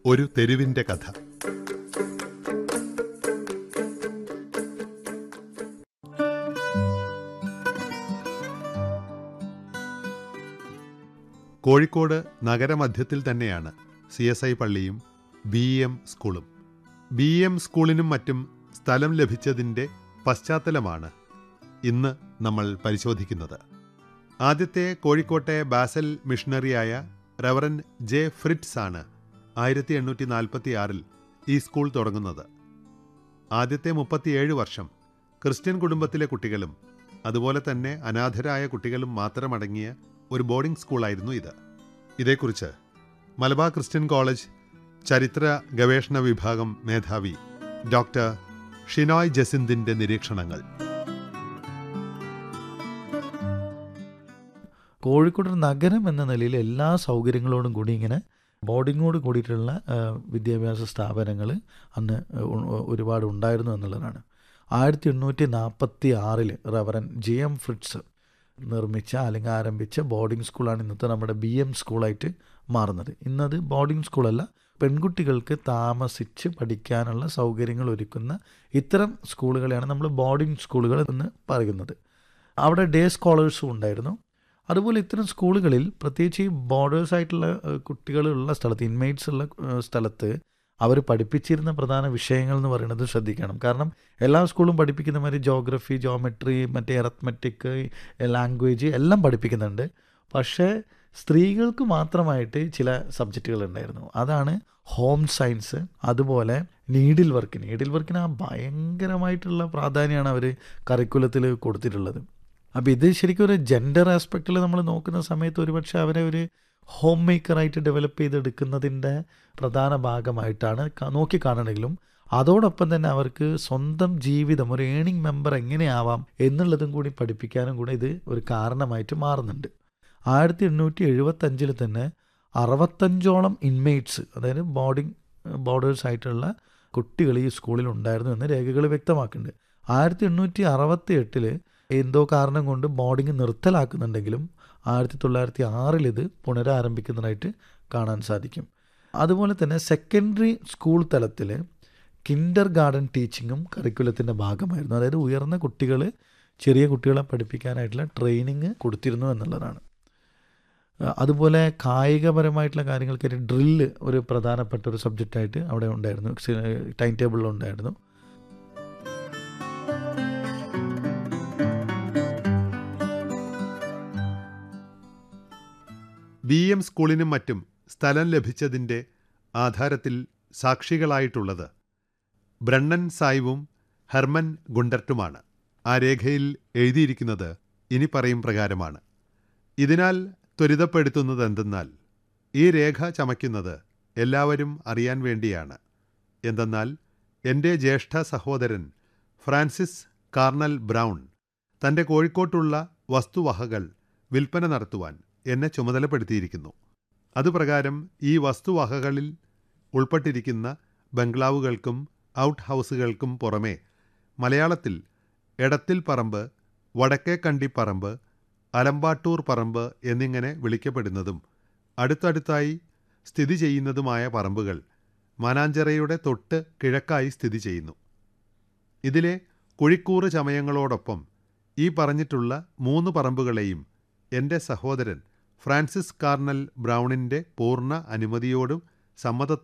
ഒരു തെരുവിന്റെ കഥ കോഴിക്കോട് നഗരമധ്യത്തിൽ തന്നെയാണ് സി എസ് ഐ പള്ളിയും ബി എം സ്കൂളും ബി എം സ്കൂളിനും മറ്റും സ്ഥലം ലഭിച്ചതിൻ്റെ പശ്ചാത്തലമാണ് ഇന്ന് നമ്മൾ പരിശോധിക്കുന്നത് ആദ്യത്തെ കോഴിക്കോട്ടെ ബാസൽ മിഷണറിയായ റവറൻ ജെ ഫ്രിറ്റ്സ് ആണ് ആയിരത്തി എണ്ണൂറ്റി നാൽപ്പത്തി ആറിൽ ഈ സ്കൂൾ തുടങ്ങുന്നത് ആദ്യത്തെ മുപ്പത്തിയേഴ് വർഷം ക്രിസ്ത്യൻ കുടുംബത്തിലെ കുട്ടികളും അതുപോലെ തന്നെ അനാഥരായ കുട്ടികളും മാത്രമടങ്ങിയ ഒരു ബോർഡിംഗ് സ്കൂളായിരുന്നു ഇത് ഇതേക്കുറിച്ച് മലബാർ ക്രിസ്ത്യൻ കോളേജ് ചരിത്ര ഗവേഷണ വിഭാഗം മേധാവി ഡോക്ടർ ഷിനോയ് ജസിന്തിന്റെ നിരീക്ഷണങ്ങൾ കോഴിക്കോട് ഒരു നഗരം എന്ന നിലയിൽ എല്ലാ സൗകര്യങ്ങളോടും കൂടി ഇങ്ങനെ ബോർഡിങ്ങോട് കൂടിയിട്ടുള്ള ആ, വിദ്യാഭ്യാസ സ്ഥാപനങ്ങൾ അന്ന് ഉ- ഒരുപാട് ഉണ്ടായിരുന്നു എന്നുള്ളതാണ് ആയിരത്തി എണ്ണൂറ്റി നാൽപ്പത്തി ആറിൽ റവറൻ ജി എം ഫ്രിറ്റ്സ് നിർമ്മിച്ച അല്ലെങ്കിൽ ആരംഭിച്ച ബോർഡിംഗ് സ്കൂളാണ് ഇന്നത്തെ നമ്മുടെ ബി എം സ്കൂളായിട്ട് മാറുന്നത് ഇന്നത് ബോർഡിംഗ് സ്കൂളല്ല പെൺകുട്ടികൾക്ക് താമസിച്ച് പഠിക്കാനുള്ള സൗകര്യങ്ങൾ ഒരുക്കുന്ന ഇത്തരം സ്കൂളുകളെയാണ് നമ്മൾ ബോർഡിംഗ് സ്കൂളുകൾ എന്ന് പറയുന്നത് അവിടെ ഡേ സ്കോളേഴ്സും ഉണ്ടായിരുന്നു അതുപോലെ ഇത്തരം സ്കൂളുകളിൽ പ്രത്യേകിച്ച് ഈ ബോർഡേഴ്സ് ആയിട്ടുള്ള ഏഹ്, കുട്ടികളുള്ള സ്ഥലത്ത് ഇൻമേറ്റ്സ് ഉള്ള ഏഹ്, സ്ഥലത്ത് അവർ പഠിപ്പിച്ചിരുന്ന പ്രധാന വിഷയങ്ങൾ എന്ന് പറയുന്നത് ശ്രദ്ധിക്കണം കാരണം എല്ലാ സ്കൂളും പഠിപ്പിക്കുന്ന മാതിരി ജോഗ്രഫി ജോമെട്രി മറ്റേ എറത്മെറ്റിക് ലാംഗ്വേജ് എല്ലാം പഠിപ്പിക്കുന്നുണ്ട് പക്ഷേ സ്ത്രീകൾക്ക് മാത്രമായിട്ട് ചില സബ്ജക്റ്റുകൾ ഉണ്ടായിരുന്നു അതാണ് ഹോം സയൻസ് അതുപോലെ നീഡിൽ വർക്ക് നീഡിൽ വർക്കിന് ആ ഭയങ്കരമായിട്ടുള്ള പ്രാധാന്യമാണ് അവർ കറിക്കുലത്തിൽ കൊടുത്തിട്ടുള്ളത് അപ്പോൾ ഇത് ശരിക്കും ഒരു ജെൻഡർ ആസ്പെക്റ്റിൽ നമ്മൾ നോക്കുന്ന സമയത്ത് ഒരുപക്ഷെ അവരെ ഒരു ഹോം മേക്കറായിട്ട് ഡെവലപ്പ് ചെയ്തെടുക്കുന്നതിൻ്റെ പ്രധാന ഭാഗമായിട്ടാണ് ക- നോക്കിക്കാണണമെങ്കിലും അതോടൊപ്പം തന്നെ അവർക്ക് സ്വന്തം ജീവിതം ഒരു ഏണിംഗ് മെമ്പർ എങ്ങനെയാവാം എന്നുള്ളതും കൂടി പഠിപ്പിക്കാനും കൂടി ഇത് ഒരു കാരണമായിട്ട് മാറുന്നുണ്ട് ആയിരത്തി എണ്ണൂറ്റി എഴുപത്തഞ്ചിൽ തന്നെ അറുപത്തഞ്ചോളം ഇൻമേറ്റ്സ് അതായത് ബോർഡിംഗ് ബോർഡേഴ്സ് ആയിട്ടുള്ള കുട്ടികൾ ഈ സ്കൂളിൽ ഉണ്ടായിരുന്നു എന്ന് രേഖകൾ വ്യക്തമാക്കുന്നുണ്ട് ആയിരത്തി എണ്ണൂറ്റി അറുപത്തി എട്ടിൽ എന്തോ കാരണം കൊണ്ട് ബോർഡിംഗ് നിർത്തലാക്കുന്നുണ്ടെങ്കിലും ആയിരത്തി തൊള്ളായിരത്തി ആറിൽ ഇത് പുനരാരംഭിക്കുന്നതായിട്ട് കാണാൻ സാധിക്കും അതുപോലെ തന്നെ സെക്കൻഡറി സ്കൂൾ തലത്തിൽ കിൻഡർ ഗാർഡൻ ടീച്ചിങ്ങും കരിക്കുലത്തിൻ്റെ ഭാഗമായിരുന്നു അതായത് ഉയർന്ന കുട്ടികൾ ചെറിയ കുട്ടികളെ പഠിപ്പിക്കാനായിട്ടുള്ള ട്രെയിനിങ് കൊടുത്തിരുന്നു എന്നുള്ളതാണ് ആ, അതുപോലെ കായികപരമായിട്ടുള്ള കാര്യങ്ങൾക്കായിട്ട് ഡ്രില്ല് ഒരു പ്രധാനപ്പെട്ട ഒരു സബ്ജക്റ്റായിട്ട് അവിടെ ഉണ്ടായിരുന്നു ടൈം ടേബിളിൽ ഉണ്ടായിരുന്നു ബി എം സ്കൂളിനും മറ്റും സ്ഥലം ലഭിച്ചതിൻ്റെ ആധാരത്തിൽ സാക്ഷികളായിട്ടുള്ളത് ബ്രണ്ണൻ സായിവും ഹെർമൻ ഗുണ്ടർട്ടുമാണ് ആ രേഖയിൽ എഴുതിയിരിക്കുന്നത് ഇനി പറയും പ്രകാരമാണ് ഇതിനാൽ ത്വരിതപ്പെടുത്തുന്നത് എന്തെന്നാൽ ഈ രേഖ ചമയ്ക്കുന്നത് എല്ലാവരും അറിയാൻ വേണ്ടിയാണ് എന്തെന്നാൽ എൻ്റെ ജ്യേഷ്ഠ സഹോദരൻ ഫ്രാൻസിസ് കാർണൽ ബ്രൗൺ തൻ്റെ കോഴിക്കോട്ടുള്ള വസ്തുവകകൾ വിൽപ്പന നടത്തുവാൻ എന്നെ ചുമതലപ്പെടുത്തിയിരിക്കുന്നു അതുപ്രകാരം ഈ വസ്തുവകകളിൽ ഉൾപ്പെട്ടിരിക്കുന്ന ബംഗ്ലാവുകൾക്കും ഔട്ട് ഹൗസുകൾക്കും പുറമെ മലയാളത്തിൽ എടത്തിൽ പറമ്പ് വടക്കേക്കണ്ടി പറമ്പ് അലമ്പാട്ടൂർ പറമ്പ് എന്നിങ്ങനെ വിളിക്കപ്പെടുന്നതും അടുത്തടുത്തായി സ്ഥിതി ചെയ്യുന്നതുമായ പറമ്പുകൾ മാനാഞ്ചിറയുടെ തൊട്ട് കിഴക്കായി സ്ഥിതി ചെയ്യുന്നു ഇതിലെ കുഴിക്കൂറ് ചമയങ്ങളോടൊപ്പം ഈ പറഞ്ഞിട്ടുള്ള മൂന്ന് പറമ്പുകളെയും എൻ്റെ സഹോദരൻ ഫ്രാൻസിസ് കാർണൽ ബ്രൗണിൻ്റെ പൂർണ്ണ അനുമതിയോടും സമ്മതത്തോടും